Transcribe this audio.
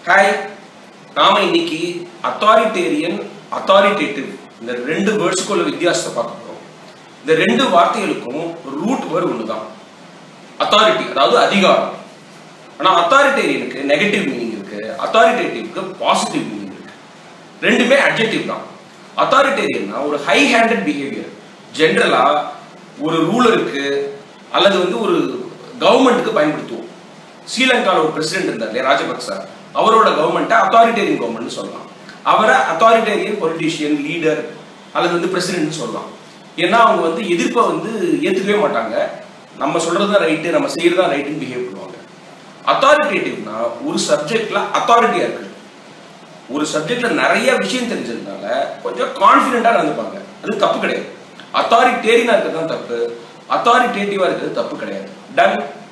hi நாம இன்னைக்கு authoritarian authoritative இந்த ரெண்டு வேர்ட்ஸுக்குள்ள வித்தியாசத்தை பார்க்க போறோம் இந்த ரெண்டு வார்த்தைகளுக்கும் ரூட் வேர்டு ஒன்று தான் அத்தாரிட்டி அதாவது அதிகாரம் ஆனா அத்தாரிட்டேரியனுக்கு நெகட்டிவ் மீனிங் இருக்கு அத்தாரிட்டேட்டிவ்க்கு பாசிட்டிவ் மீனிங் இருக்கு ரெண்டுமே அட்ஜெக்டிவ் தான் அத்தாரிட்டேரியன்னா ஒரு ஹை ஹேண்டட் பிஹேவியர் ஜென்ரலா ஒரு ரூலருக்கு அல்லது வந்து ஒரு கவர்மெண்ட்டுக்கு பயன்படுத்துவோம் ஸ்ரீலங்காவில் ஒரு பிரசிடென்ட் இருந்தார் இல்லையா ராஜபக்சா அவரோட கவர்மெண்ட்டை அத்தாரிட்டேரியன் கவர்மெண்ட் சொல்லலாம் அவரை அத்தாரிட்டேரியன் பொலிட்டீஷியன் லீடர் அல்லது வந்து பிரசிடென்ட் சொல்லலாம் ஏன்னா அவங்க வந்து எதிர்ப்பை வந்து ஏற்றுக்கவே மாட்டாங்க நம்ம சொல்றது தான் ரைட்டு நம்ம செய்யறது தான் ரைட்டுன்னு பிஹேவ் பண்ணுவாங்க அத்தாரிட்டேட்டிவ்னா ஒரு சப்ஜெக்ட்ல அத்தாரிட்டியா இருக்கு ஒரு சப்ஜெக்ட்ல நிறைய விஷயம் தெரிஞ்சதுனால கொஞ்சம் கான்ஃபிடென்ட்டா நடந்துப்பாங்க அது தப்பு கிடையாது அத்தாரிட்டேரியனா இருக்கிறது தான் தப்பு அத்தாரிட்டேட்டிவா இருக்கிறது தப்பு கிடையாது டன்